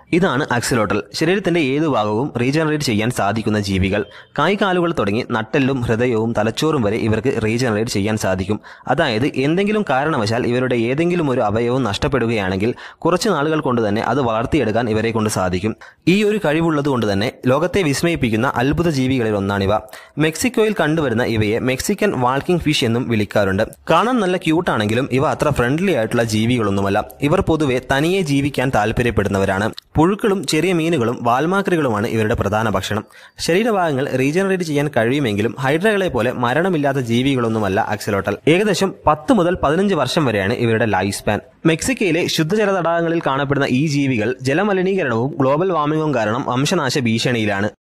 ഇതാണ് അക്സിലോട്ടൽ ശരീരത്തിന്റെ ഏതു ഭാഗവും റീജനറേറ്റ് ചെയ്യാൻ സാധിക്കുന്ന ജീവികൾ കായ്കാലുകൾ തുടങ്ങി നട്ടെല്ലും ഹൃദയവും തലച്ചോറും വരെ ഇവർക്ക് റീജനറേറ്റ് ചെയ്യാൻ സാധിക്കും അതായത് എന്തെങ്കിലും കാരണവശാൽ ഇവരുടെ ഏതെങ്കിലും ഒരു അവയവം നഷ്ടപ്പെടുകയാണെങ്കിൽ കുറച്ച് നാളുകൾ കൊണ്ട് തന്നെ അത് വളർത്തിയെടുക്കാൻ ഇവരെ കൊണ്ട് സാധിക്കും ഈ ഒരു കഴിവുള്ളത് കൊണ്ട് തന്നെ ലോകത്തെ വിസ്മയിപ്പിക്കുന്ന അത്ഭുത ജീവികളിൽ ഒന്നാണിവ മെക്സിക്കോയിൽ കണ്ടുവരുന്ന ഇവയെ മെക്സിക്കൻ വാൾക്കിംഗ് ഫിഷ് എന്നും വിളിക്കാറുണ്ട് കാണാൻ നല്ല ക്യൂട്ടാണെങ്കിലും ഇവ അത്ര ഫ്രണ്ട്ലി ആയിട്ടുള്ള ജീവികളൊന്നുമല്ല ഇവർ പൊതുവെ തനിയെ ജീവിക്കാൻ താല്പര്യപ്പെടുന്നവരാണ് പുഴുക്കളും ചെറിയ മീനുകളും വാൽമാക്രികളുമാണ് ഇവരുടെ പ്രധാന ഭക്ഷണം ശരീരഭാഗങ്ങൾ റീജനറേറ്റ് ചെയ്യാൻ കഴിയുമെങ്കിലും ഹൈഡ്രകളെ പോലെ മരണമില്ലാത്ത ജീവികളൊന്നുമല്ല അക്സലോട്ടൽ ഏകദേശം പത്ത് മുതൽ പതിനഞ്ച് വർഷം വരെയാണ് ഇവരുടെ ലൈഫ് സ്പാൻ മെക്സിക്കയിലെ ശുദ്ധജല തടാകങ്ങളിൽ കാണപ്പെടുന്ന ഈ ജീവികൾ ജലമലിനീകരണവും ഗ്ലോബൽ വാർമിംഗും കാരണം വംശനാശ ഭീഷണിയിലാണ്